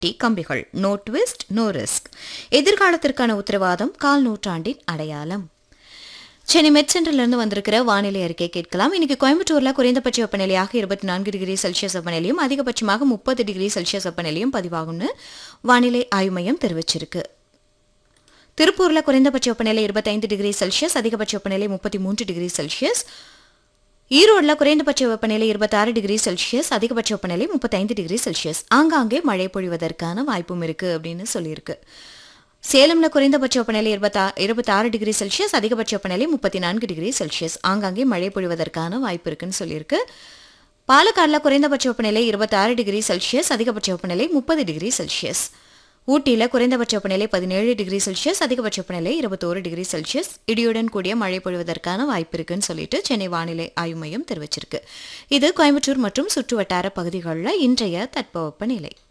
D கம்பிகள் no twist no risk எதிர்காலத்திற்கான உத்தரவாதம் கால் நூற்றாண்டின் அடையாளம் சென்னை மெட் சென்டர்லேருந்து வந்திருக்கிற வானிலை அறிக்கை கேட்கலாம் இன்னைக்கு கோயம்புத்தூர்ல குறைந்தபட்ச வெப்பநிலையாக இருபத்தி நான்கு டிகிரி செல்சியஸ் வெப்பநிலையும் அதிகபட்சமாக முப்பது டிகிரி செல்சியஸ் வெப்பநிலையும் பதிவாகும்னு வானிலை ஆய்வு மையம் தெரிவிச்சிருக்கு திருப்பூர்ல குறைந்தபட்ச வெப்பநிலை இருபத்தைந்து டிகிரி செல்சியஸ் அதிகபட்ச வெப்பநிலை முப்பத்தி மூன்று டிகிரி செல்சியஸ் ஈரோடுல குறைந்தபட்ச வெப்பநிலை இருபத்தாறு டிகிரி செல்சியஸ் அதிகபட்ச வெப்பநிலை முப்பத்தைந்து டிகிரி செல்சியஸ் ஆங்காங்கே மழை பொழிவதற்கான வாய்ப்பும் இருக்கு அப்படின்னு சொல்லியிருக்கு சேலம்ல குறைந்தபட்ச வெப்பநிலை இருபத்தா இருபத்தாறு டிகிரி செல்சியஸ் அதிகபட்ச வெப்பநிலை முப்பத்தி நான்கு டிகிரி செல்சியஸ் ஆங்காங்கே மழை பொழிவதற்கான வாய்ப்பு இருக்குன்னு சொல்லியிருக்கு பாலக்காடுல குறைந்தபட்ச வெப்பநிலை இருபத்தாறு டிகிரி செல்சியஸ் அதிகபட்ச வெப்பநிலை முப்பது டிகிரி செல்சியஸ் ஊட்டியில குறைந்தபட்ச வெப்பநிலை பதினேழு டிகிரி செல்சியஸ் அதிகபட்ச வெப்பநிலை இருபத்தோரு டிகிரி செல்சியஸ் இடியுடன் கூடிய மழை பொழிவதற்கான வாய்ப்பு இருக்குன்னு சொல்லிட்டு சென்னை வானிலை ஆய்வு மையம் தெரிவிச்சிருக்கு இது கோயம்புத்தூர் மற்றும் சுற்றுவட்டார பகுதிகளில் இன்றைய தட்பவெப்ப நிலை